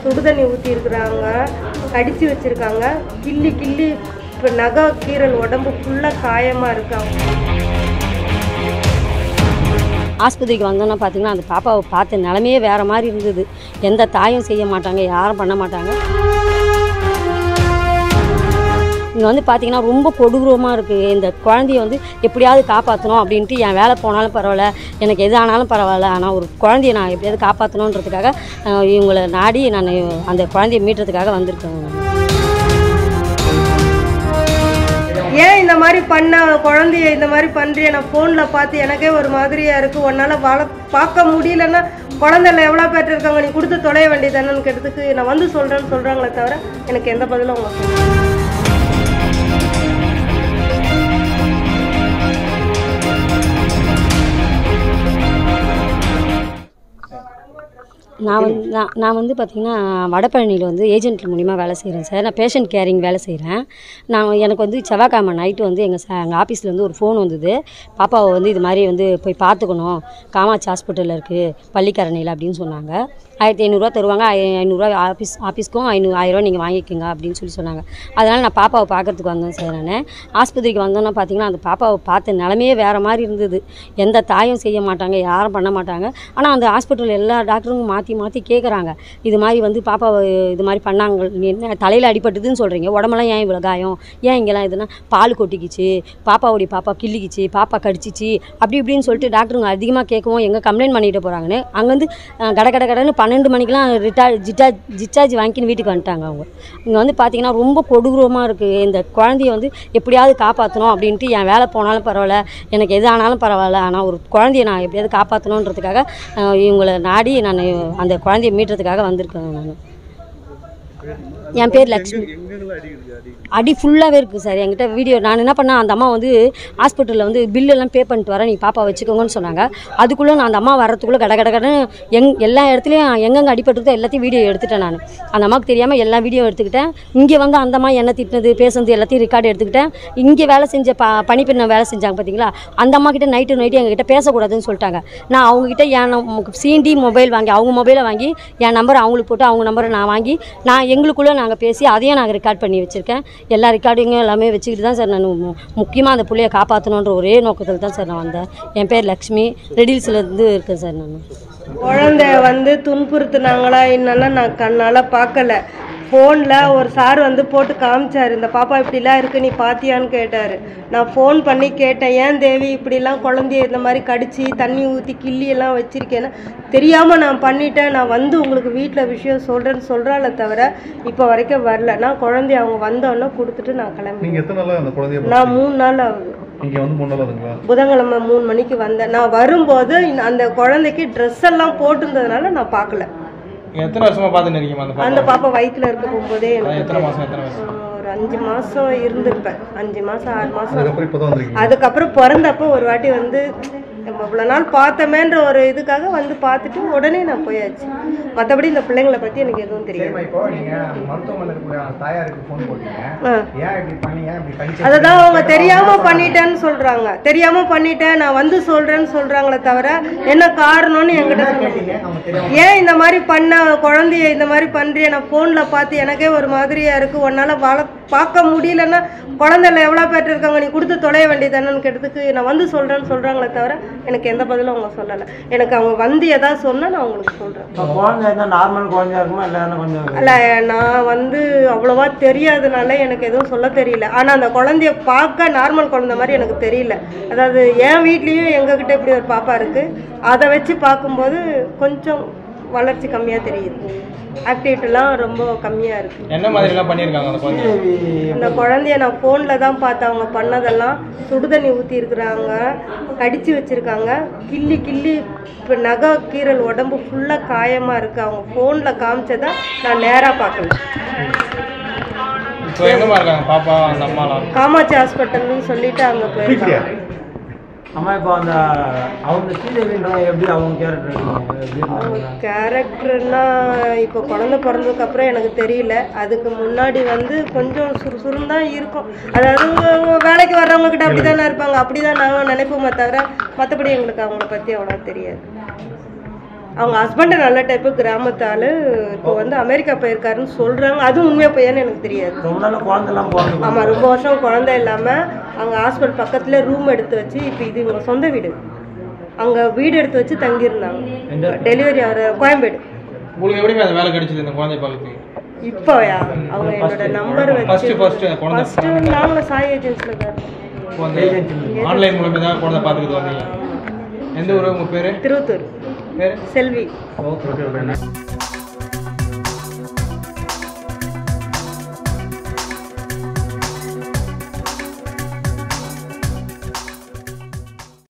சுடுதண்ணி ஊற்றிருக்குறாங்க கடிச்சு வச்சுருக்காங்க கிள்ளி கிள்ளி இப்போ நகை கீரல் உடம்பு ஃபுல்லாக காயமாக இருக்காங்க ஆஸ்பத்திரிக்கு வந்தோன்னா பார்த்தீங்கன்னா அந்த பாப்பாவை பார்த்த நிலமையே வேறு மாதிரி இருந்தது எந்த தாயும் செய்ய மாட்டாங்க யாரும் பண்ண மாட்டாங்க இங்கே வந்து பார்த்தீங்கன்னா ரொம்ப கொடூரமாக இருக்குது இந்த குழந்தைய வந்து எப்படியாவது காப்பாற்றணும் அப்படின்ட்டு என் வேலை போனாலும் பரவாயில்ல எனக்கு எது ஆனாலும் பரவாயில்ல ஆனால் ஒரு குழந்தைய நான் எப்படியாவது காப்பாற்றணுன்றதுக்காக அஹ், இவங்களை நாடி நான் அந்த குழந்தைய மீட்டுறதுக்காக வந்திருக்கேன் ஏன் இந்த மாதிரி பண்ண குழந்தைய இந்த மாதிரி பண்ணுறிய நான் ஃபோனில் பார்த்து எனக்கே ஒரு மாதிரியாக இருக்குது உன்னால் வள பார்க்க முடியலன்னா குழந்தைல எவ்வளோ பேர் இருக்காங்க நீ கொடுத்து தொலைய வேண்டியதானு கேட்டதுக்கு நான் வந்து சொல்கிறேன்னு சொல்கிறாங்களே தவிர எனக்கு எந்த பதிலும் அவங்க சொல்லல. நான் வந்து நான் நான் வந்து பார்த்திங்கன்னா வடபழனியில் வந்து ஏஜென்ட் மூலிமா வேலை செய்கிறேன் சார் நான் பேஷண்ட் கேரிங் வேலை செய்கிறேன் நான் எனக்கு வந்து செவ்வாய்க்கிழமை நைட்டு வந்து எங்கள் ச எங்கள் ஆஃபீஸில் வந்து ஒரு ஃபோன் வந்தது பாப்பாவை வந்து இது மாதிரி வந்து போய் பார்த்துக்கணும் காமாட்சி ஹாஸ்பிட்டலில் இருக்குது பள்ளிக்கரணையில் அப்படின்னு சொன்னாங்க ஆயிரத்தி ஐநூறுரூவா தருவாங்க ஐ- ஐநூறுரூவா ஆஃபீஸ் ஆஃபீஸ்க்கும் ஐநூறு ஆயிரரூவா நீங்கள் வாங்கிக்கோங்க அப்படின்னு சொல்லி சொன்னாங்க அதனால் நான் பாப்பாவை பார்க்கறதுக்கு வந்தேன் சார் நான் ஆஸ்பத்திரிக்கு வந்தோன்னா பார்த்தீங்கன்னா அந்த பாப்பாவை பார்த்த நிலமையே வேறு மாதிரி இருந்தது எந்த தாயும் செய்ய மாட்டாங்க யாரும் பண்ண மாட்டாங்க ஆனால் அந்த ஹாஸ்பிட்டல் எல்லா டாக்டரும் மாற்றி மாற்றி கேட்குறாங்க இது மாதிரி வந்து பாப்பாவை இது மாதிரி பண்ணாங்க நீ என்ன தலையில் அடிபட்டுதுன்னு சொல்கிறீங்க உடம்பெல்லாம் ஏன் இவ்வளோ காயம் ஏன் இங்கெல்லாம் இதுனா பால் கொட்டிக்கிச்சு பாப்பாவுடைய பாப்பா கிள்ளிக்கிச்சு பாப்பா கடிச்சிச்சு அப்படி இப்படின்னு சொல்லிட்டு டாக்டருங்க அதிகமாக கேட்கவும் எங்கே கம்ப்ளைண்ட் பண்ணிட்டு போகிறாங்கன்னு அங்கேருந்து அஹ், கட கட கடன்னு பன்னெண்டு மணிக்கெலாம் ரிட்டா ஜிட்டா ஜிச்சார்ஜ் வாங்கின்னு வீட்டுக்கு வந்துட்டாங்க அவங்க இங்கே வந்து பார்த்தீங்கன்னா ரொம்ப கொடூரமாக இருக்குது இந்த குழந்தைய வந்து எப்படியாவது காப்பாற்றணும் அப்படின்ட்டு என் வேலை போனாலும் பரவாயில்ல எனக்கு எது ஆனாலும் பரவாயில்ல ஆனால் ஒரு குழந்தைய நான் எப்படியாவது காப்பாற்றணுன்றதுக்காக அஹ், இவங்களை நாடி நான் அந்த குழந்தைய மீட்டுறதுக்காக வந்திருக்கேன் நான் என் பேர் லக்ஷ்மி அடி ஃபுல்லாகவே இருக்குது சார் என்கிட்ட வீடியோ நான் என்ன பண்ணேன் அந்த அம்மா வந்து ஹாஸ்பிட்டலில் வந்து பில்லு எல்லாம் பே பண்ணிட்டு வரேன் நீ பாப்பா வச்சுக்கோங்கன்னு சொன்னாங்க அதுக்குள்ளே நான் அந்த அம்மா வரத்துக்குள்ளே கட கட கடன்னு எங் எல்லா இடத்துலையும் எங்கெங்கே அடிபட்டுருக்கோ எல்லாத்தையும் வீடியோ எடுத்துட்டேன் நான் அந்த அம்மாவுக்கு தெரியாமல் எல்லா வீடியோ எடுத்துக்கிட்டேன் இங்கே வந்து அந்த அம்மா என்ன திட்டினது பேசுனது எல்லாத்தையும் ரெக்கார்டு எடுத்துக்கிட்டேன் இங்கே வேலை செஞ்ச ப பணிப்பெண்ணை வேலை செஞ்சாங்க பார்த்தீங்களா அந்த அம்மா கிட்ட நைட்டு நைட்டு எங்ககிட்ட பேசக்கூடாதுன்னு சொல்லிட்டாங்க நான் அவங்ககிட்ட என் நம்- சிடி மொபைல் வாங்கி அவங்க மொபைலை வாங்கி என் நம்பர் அவங்களுக்கு போட்டு அவங்க நம்பரை நான் வாங்கி நான் எங்களுக்குள்ளே நாங்கள் பேசி அதையும் நாங்கள் ரெக்கார்ட் பண்ணி வச்சுருக்கேன் எல்லா ரெக்கார்டிங்கும் எல்லாமே வச்சுக்கிட்டு தான் சார் நான் முக்கியமாக அந்த பிள்ளைய காப்பாற்றணுன்ற ஒரே நோக்கத்தில் தான் சார் நான் வந்தேன் என் பேர் லக்ஷ்மி ரெடில்ஸ்லேருந்து இருக்கேன் சார் நான் குழந்தை வந்து துன்புறுத்துனாங்களா என்னன்னா நான் கண்ணால் பார்க்கல ஃபோனில் ஒரு சார் வந்து போட்டு காமிச்சார் இந்த பாப்பா இப்படிலாம் இருக்கு நீ பாத்தியான்னு கேட்டார் நான் ஃபோன் பண்ணி கேட்டேன் ஏன் தேவி இப்படிலாம் குழந்தைய இந்த மாதிரி கடிச்சு தண்ணி ஊற்றி கிள்ளி எல்லாம் வச்சிருக்கேன்னா தெரியாமல் நான் பண்ணிட்டேன் நான் வந்து உங்களுக்கு வீட்டில் விஷயம் சொல்கிறேன்னு சொல்கிறாளே தவிர இப்போ வரைக்கும் வரல நான் குழந்தைய அவங்க வந்தோடனே கொடுத்துட்டு நான் கிளம்பி நீங்க எத்தனை நாளா அந்த குழந்தைய நான் மூணு நாள் ஆகுது நீங்க வந்து மூணு நாள் ஆகுதுங்களா புதன்கிழமை மூணு மணிக்கு வந்தேன் நான் வரும்போது இந்த- அந்த குழந்தைக்கு ட்ரெஸ் எல்லாம் போட்டிருந்ததுனால நான் பார்க்கல நீங்க எத்தனை வருஷமா பார்த்துட்டு இருக்கீங்க அந்த அந்த பாப்பா பாப்பா வயிற்றுல இருக்க போகும்போதே அது எனக்கு எத்தனை மாசம் எத்தனை வயசு ஆஹ், ஒரு அஞ்சு மாசம் இருந்திருப்பேன் அஞ்சு மாசம் ஆறு மாசம் அதுக்கப்புறம் இப்பதான் வந்திருக்கீங்க அதுக்கப்புறம் பிறந்தப்போ ஒரு வாட்டி வந்து நம்ம இவ்வளோ நாள் பார்த்தோமேன்ற ஒரு இதுக்காக வந்து பார்த்துட்டு உடனே நான் போயாச்சு மற்றபடி இந்த பிள்ளைங்களை பற்றி எனக்கு எதுவும் தெரியாது சரிம்மா இப்போ நீங்க மருத்துவமனையில் இருக்கக்கூடிய அந்த தாயாருக்கு ஃபோன் போட்டீங்க ஆ ஏன் இப்படி பண்ணி ஏன் இப்படி கடிச்சு அதுதான் அவங்க தெரியாம பண்ணிட்டேன்னு சொல்றாங்க தெரியாம பண்ணிட்டேன் நான் வந்து சொல்றேன்னு சொல்றாங்களே தவிர என்ன காரணம்னு என்கிட்ட சொல்லுங்க கேட்டீங்க அவங்க தெரியாம ஏன் இந்த மாதிரி பண்ண குழந்தைய இந்த மாதிரி பண்றிய நான் ஃபோனில் பார்த்து எனக்கே ஒரு மாதிரியா இருக்கு உன்னால வள பார்க்க முடியலன்னா குழந்தைல எவ்வளோ பேர் இருக்காங்க நீ கொடுத்து தொலைய வேண்டியதானு கேட்டதுக்கு நான் வந்து சொல்றேன்னு சொல்றாங்களே தவிர எனக்கு எந்த பதிலும் அவங்க சொல்லலை எனக்கு அவங்க வந்து எதாவது சொன்னா நான் உங்களுக்கு சொல்றேன் இப்போ குழந்தை இருந்தால் நார்மல் குழந்தையா இருக்குமா இல்லை கொஞ்சம் அல்ல நான் வந்து அவ்வளோவா தெரியாதனால எனக்கு எதுவும் சொல்ல தெரியல ஆனால் அந்த குழந்தைய பார்க்க நார்மல் குழந்தை மாதிரி எனக்கு தெரியல அதாவது என் வீட்லேயும் எங்ககிட்ட இப்படி ஒரு பாப்பா இருக்குது அதை வச்சு பார்க்கும்போது கொஞ்சம் வளர்ச்சி கம்மியாக தெரியுது ஆக்டிவிட்டிலாம் ரொம்ப கம்மியாக இருக்குது என்ன மாதிரி எல்லாம் பண்ணியிருக்காங்க அந்த குழந்தை அந்த குழந்தைய நான் ஃபோனில் தான் பார்த்தேன் அவங்க பண்ணதெல்லாம் சுடுதண்ணி ஊற்றிருக்குறாங்க கடிச்சு வச்சுருக்காங்க கிள்ளி கிள்ளி இப்போ நகை கீரல் உடம்பு ஃபுல்லாக காயமாக இருக்குது அவங்க ஃபோனில் காமிச்சதை நான் நேராக பார்க்கல இப்போ எங்கம்மா இருக்காங்க பாப்பா அந்த அம்மாலாம் காமாட்சி ஹாஸ்பிட்டல்னு சொல்லிட்டு அங்கே போயிருக்காங்க அம்மா இப்போ அந்த அவங்க ஸ்ரீதேவின்றவங்க எப்படி அவங்க கேரக்டர் எப்படி அவங்க இருந்தாங்க கேரக்டர்னா இப்போ குழந்தை பிறந்ததுக்கு அப்புறம் எனக்கு தெரியல அதுக்கு முன்னாடி வந்து கொஞ்சம் சுறுசுறுன்னு தான் இருக்கும் அதாவது வேலைக்கு வர்றவங்க கிட்ட அப்படி தானே இருப்பாங்க அப்படி தான் நாங்கள் நினைப்போமே தவிர மற்றபடி எங்களுக்கு அவங்கள பற்றி அவ்வளோ தெரியாது அவங்க ஹஸ்பண்ட் நல்ல டைப்பு கிராமத்து ஆளு இப்போ வந்து அமெரிக்கா போயிருக்காருன்னு சொல்றாங்க அதுவும் உண்மையா பொய்யான்னு எனக்கு தெரியாது ரொம்ப நாள் குழந்தைலாம் பிறந்து ஆமாம் ரொம்ப வருஷம் குழந்தை இல்லாமல் அங்கே ஹாஸ்பிட்டல் பக்கத்துல ரூம் எடுத்து வச்சு இப்போ இது இவங்க சொந்த வீடு அங்கே வீடு எடுத்து வச்சு தங்கியிருந்தாங்க டெலிவரி ஆகிற கோயம்பேடு உங்களுக்கு எப்படி அந்த வேலை கிடைச்சது இந்த குழந்தை பார்க்கறதுக்கு இப்போயா அவங்க என்னோட நம்பர் ஃபர்ஸ்ட் வச்சு ஃபர்ஸ்ட் குழந்தை ஃபஸ்ட்டு நாங்களும் சாய் ஏஜென்சியில் தான் இப்போ வந்து ஆன்லைன் மூலமே தான் குழந்தை பார்த்துக்கிட்டு வந்தீங்க எந்த ஊர் உங்கள் பேர் திருவத்தூர் பேர் செல்வி ஓகே ஓகே